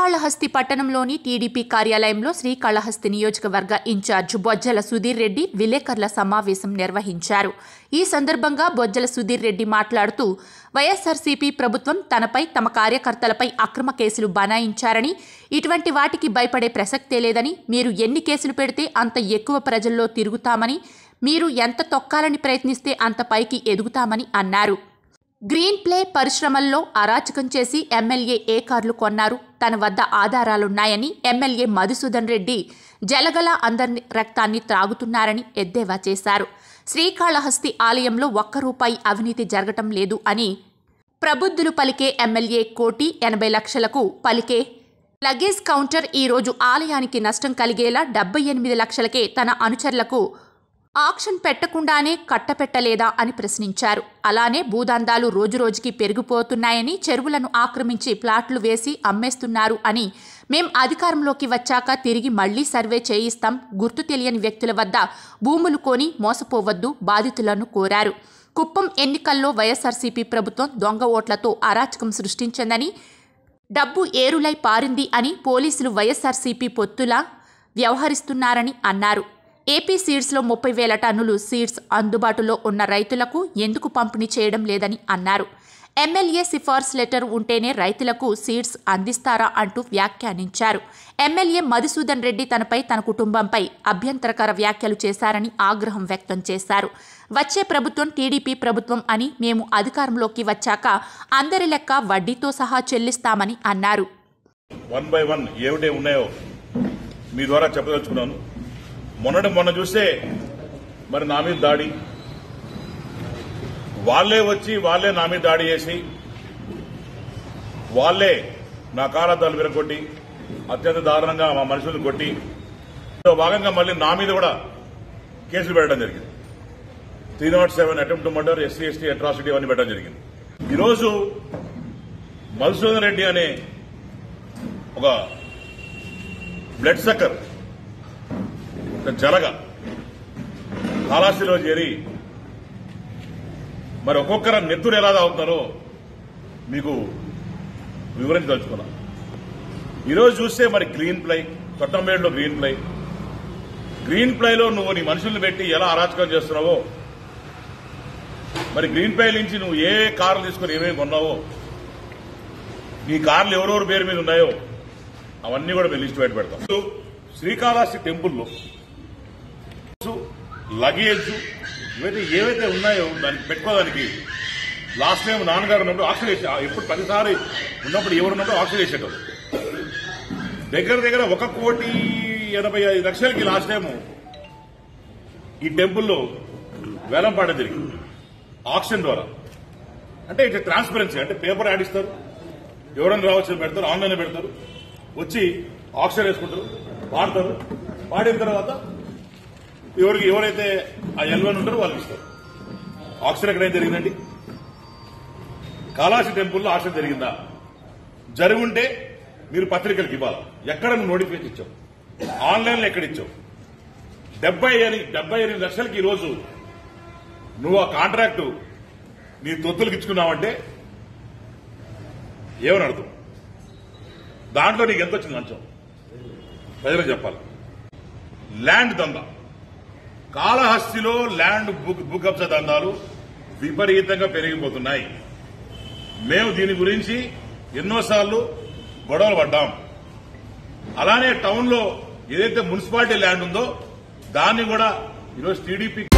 శ్రీకాళహస్తి పట్టణంలోని టీడీపీ కార్యాలయంలో శ్రీకాళహస్తి నియోజకవర్గ ఇన్ఛార్జ్ బొజ్జల సుధీర్ రెడ్డి విలేకరుల సమావేశం నిర్వహించారు ఈ సందర్భంగా బొజ్జల సుధీర్ రెడ్డి మాట్లాడుతూ వైఎస్ఆర్సీపీ ప్రభుత్వం తనపై తమ కార్యకర్తలపై అక్రమ కేసులు బనాయించారని ఇటువంటి వాటికి భయపడే ప్రసక్తే లేదని మీరు ఎన్ని కేసులు పెడితే అంత ఎక్కువ ప్రజల్లో తిరుగుతామని మీరు ఎంత తొక్కాలని ప్రయత్నిస్తే అంత పైకి ఎదుగుతామని అన్నారు గ్రీన్ ప్లే పరిశ్రమల్లో అరాచకం చేసి ఎమ్మెల్యే ఏ కార్లు కొన్నారు తన వద్ద ఆధారాలున్నాయని ఎమ్మెల్యే మధుసూదన్ రెడ్డి జలగల అందరి రక్తాన్ని త్రాగుతున్నారని ఎద్దేవా చేశారు శ్రీకాళహస్తి ఆలయంలో ఒక్క రూపాయి అవినీతి జరగటం లేదు అని ప్రబుద్ధులు పలికే ఎమ్మెల్యే కోటి ఎనభై లక్షలకు పలికే లగేజ్ కౌంటర్ ఈరోజు ఆలయానికి నష్టం కలిగేలా డెబ్బై ఎనిమిది లక్షలకే తన అనుచరులకు ఆక్షన్ పెట్టకుండానే కట్టపెట్టలేదా అని ప్రశ్నించారు అలానే భూదందాలు రోజురోజుకి పెరిగిపోతున్నాయని చెరువులను ఆక్రమించి ప్లాట్లు వేసి అమ్మేస్తున్నారు అని మేం అధికారంలోకి వచ్చాక తిరిగి మళ్లీ సర్వే చేయిస్తాం గుర్తు తెలియని వ్యక్తుల వద్ద భూములు కొని మోసపోవద్దు బాధితులను కోరారు కుప్పం ఎన్నికల్లో వైఎస్ఆర్సీపీ ప్రభుత్వం దొంగ ఓట్లతో అరాచకం సృష్టించిందని డబ్బు ఏరులై పారింది అని పోలీసులు వైఎస్ఆర్సీపీ పొత్తులా వ్యవహరిస్తున్నారని అన్నారు ఏపీ సీడ్స్లో ముప్పై వేల టన్నులు సీడ్స్ అందుబాటులో ఉన్న రైతులకు ఎందుకు పంపిణీ చేయడం లేదని అన్నారు ఎమ్మెల్యే సిఫార్సు లెటర్ ఉంటేనే రైతులకు సీడ్స్ అందిస్తారా అంటూ వ్యాఖ్యానించారు ఎమ్మెల్యే మధుసూదన్ రెడ్డి తనపై తన కుటుంబంపై అభ్యంతరకర వ్యాఖ్యలు చేశారని ఆగ్రహం వ్యక్తం చేశారు వచ్చే ప్రభుత్వం టీడీపీ ప్రభుత్వం అని మేము అధికారంలోకి వచ్చాక అందరి లెక్క వడ్డీతో సహా చెల్లిస్తామని అన్నారు వన్ బై వన్ ఏమిటే ఉన్నాయో మీ ద్వారా చెప్పదలుచుకున్నాను మొన్నటి మొన్న చూస్తే మరి నా మీద దాడి వాళ్లే వచ్చి వాళ్లే నా మీద దాడి చేసి వాళ్లే నా కారద్దాలు విరగొట్టి అత్యంత దారుణంగా మా మనుషులను కొట్టి ఇందులో భాగంగా మళ్ళీ నా మీద కూడా కేసులు పెట్టడం జరిగింది three nought seven attempt murder SC ST atrocity అవన్నీ పెట్టడం జరిగింది ఈరోజు మధుసూదన్ రెడ్డి అనే ఒక బ్లడ్ సక్కర్ ఒక జలగ కాళాస్తిలో చేరి మరి ఒక్కొక్కరు నెత్తురు ఎలా తాగుతున్నారో మీకు వివరించదలుచుకున్నా ఈరోజు చూస్తే మరి గ్రీన్ ప్లై చట్టంబేడులో గ్రీన్ ప్లై గ్రీన్ ప్లైలో నువ్వు నీ మనుషుల్ని పెట్టి ఎలా అరాచకం చేస్తున్నావో మరి గ్రీన్ ప్లై నుంచి నువ్వు ఏ కార్లు తీసుకుని ఏమేమి కొన్నావో నీ కార్లు ఎవరెవరి పేరు మీద ఉన్నాయో అవన్నీ కూడా మేము లిస్ట్ బయట పెడతాం శ్రీకాళహస్తి టెంపుల్లో లగేజ్ ఇవైతే ఏవైతే ఉన్నాయో దానికి పెట్టుకోవడానికి లాస్ట్ టైం నాన్నగారు ఉన్నప్పుడు ఆక్సిజన్ వేసి ఎప్పుడు ప్రతిసారి ఉన్నప్పుడు ఎవరు ఉన్నప్పుడు ఆక్సిజన్ వేసేటోళ్ళు దగ్గర దగ్గర ఒక కోటి ఎనభై ఐదు లక్షలకి లాస్ట్ టైం ఈ టెంపుల్లో వేలం పాట జరిగింది ఆక్షన్ ద్వారా అంటే ఇట్లా ట్రాన్స్పరెన్సీ అంటే పేపర్ యాడ్ ఇస్తారు ఎవరైనా రావచ్చు పెడతారు ఆన్లైన్ పెడతారు వచ్చి ఆక్షన్ వేసుకుంటారు పాడతారు పాడిన తర్వాత ఎవరికి ఎవరైతే ఆ ఎల్వన్ ఉంటారో వాళ్ళకి ఇస్తారు ఆక్షన్ ఎక్కడైనా జరిగిందండి కాళాసి టెంపుల్లో ఆక్షన్ జరిగిందా జరుగుంటే మీరు పత్రికలకు ఇవ్వాలి ఎక్కడ నువ్వు నోటిఫికేషన్ ఇచ్చావు ఆన్లైన్లో ఎక్కడ ఇచ్చావు డెబ్బై ఎని- డెబ్బై ఎనిమిది లక్షలకి ఈరోజు నువ్వు ఆ కాంట్రాక్టు నీ తొత్తులకు ఇచ్చుకున్నావంటే ఏమని అర్థం దాంట్లో నీకు ఎంత వచ్చింది లంచం ప్రజలకు చెప్పాలి ల్యాండ్ దందా కాళహస్తిలో ల్యాండ్ భూ- భూ కబ్జా దందాలు విపరీతంగా పెరిగిపోతున్నాయి మేము దీని గురించి ఎన్నోసార్లు గొడవలు పడ్డాం అలానే టౌన్ లో ఏదైతే మున్సిపాలిటీ ల్యాండ్ ఉందో దాన్ని కూడా ఈరోజు టీడీపీ